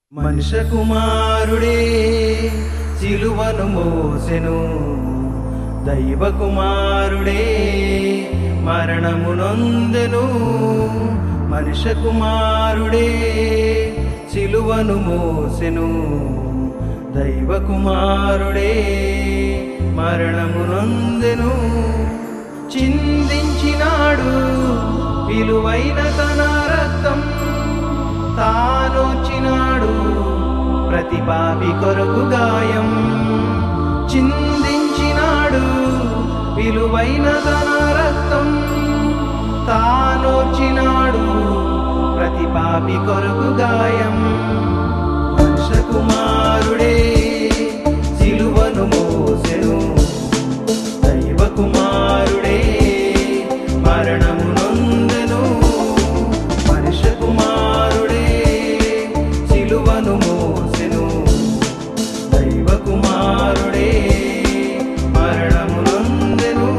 మనుష కుమారుడే సిలువను మోసెను దైవ కుమారుడే మరణము నొందెను మనుష కుమారుడే సిలువను మోసెను దైవ కుమారుడే మరణము నొందెను చిందించినాడు విలువైన తన రక్తం తానొచ్చినాడు ప్రతి పాపి కొరకు గాయం చిందించినాడు విలువైన తన రక్తం తానొచ్చినాడు ప్రతి పాపి కొరకు గాయం మనుష కుమారుడే సిలువను మోసెను దైవ కుమారుడే మరణము నొందెను మనుష కుమారుడే సిలువను మోసెను దైవ కుమారుడే మరణము నొందెను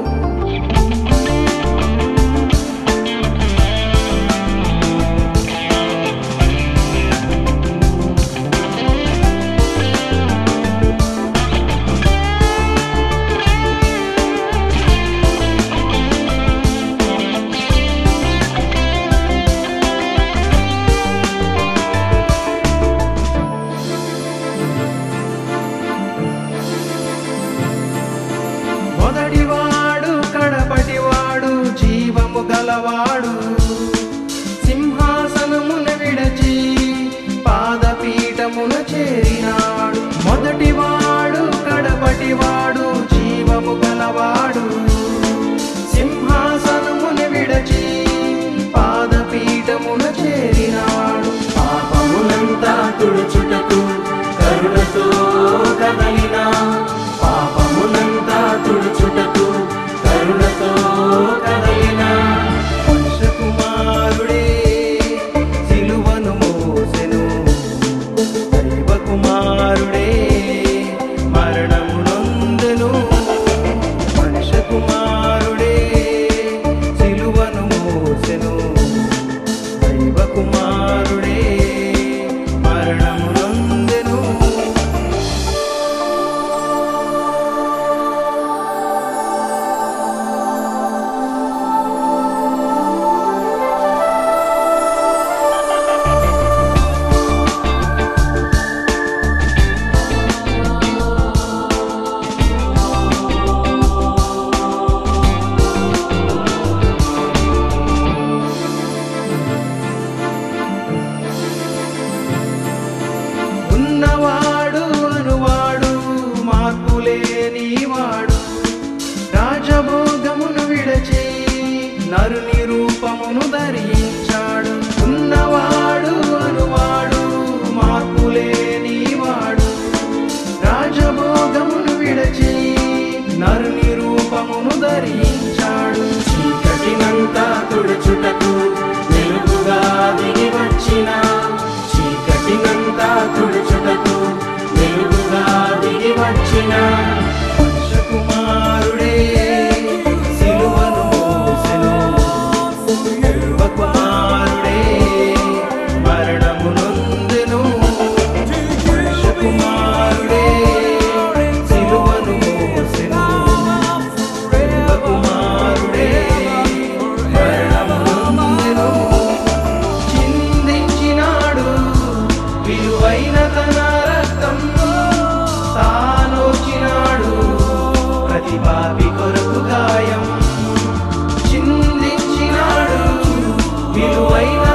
మొదటివాడు కడపటివాడు జీవము గలవాడు సింహాసనమును విడచి పాదపీఠమున చేరినాడు మొదటివాడు కడపటివాడు జీవము గలవాడు సింహాసనమును విడచి పాదపీఠమున చేరినాడు పాపమునంతా తుడుచుటకు కరుణతో కదలిన పాపమునంతా తుడుచుటకు కరుణతో కదలిన మనుష కుమారుడే సిలువను మోసెను దైవ కుమారుడే మరణము నొందెను మనుష కుమారుడే సిలువను మోసెను దైవ కుమారుడే మరణము నొందెను ఉన్నవాడు అనువాడు మార్పులేని వాడు రాజభోగమును విడచి నరుని రూపమును ధరించాడు ఉన్నవాడు అనువాడు మార్పులేని వాడు రాజభోగమును విడచి నరుని రూపమును ధరించాడు చీకటినంతా తుడుచుటకు వెలుగుగా దిగి వచ్చిన చీకటినంతా తుడుచుటకు వెలుగుగా దిగి వచ్చిన మనుష కుమారుడే సిలువను మోసెను దైవ కుమారుడే మరణము నొందెను మనుష కుమారుడే సిలువను మోసెను దైవ కుమారుడే మరణము నొందెను చిందించినాడు విలువైన తన రక్తం తానొచ్చినాడు ప్రతి పాపి కొరకు గాయం చిందించినాడు విలువైన